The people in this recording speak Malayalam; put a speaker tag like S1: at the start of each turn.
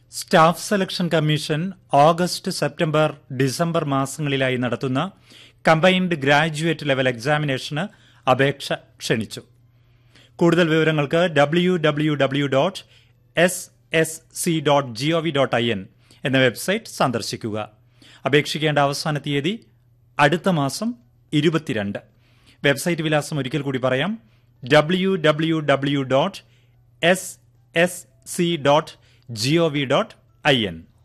S1: staff selection commission August September December മാസങ്ങളിലായി നടത്തുന്ന കമ്പൈൻഡ് ഗ്രാജുവേറ്റ് ലെവൽ എക്സാമിനേഷന് അപേക്ഷ ക്ഷണിച്ചു കൂടുതൽ വിവരങ്ങൾക്ക് W W W dot S S C dot G O V dot I N എന്ന വെബ്സൈറ്റ് സന്ദർശിക്കുക അപേക്ഷിക്കേണ്ട അവസാന തീയതി അടുത്ത മാസം ഇരുപത്തിരണ്ട് വെബ്സൈറ്റ് വിലാസം ഒരിക്കൽ കൂടി പറയാം W W W dot S S C dot G O V dot I N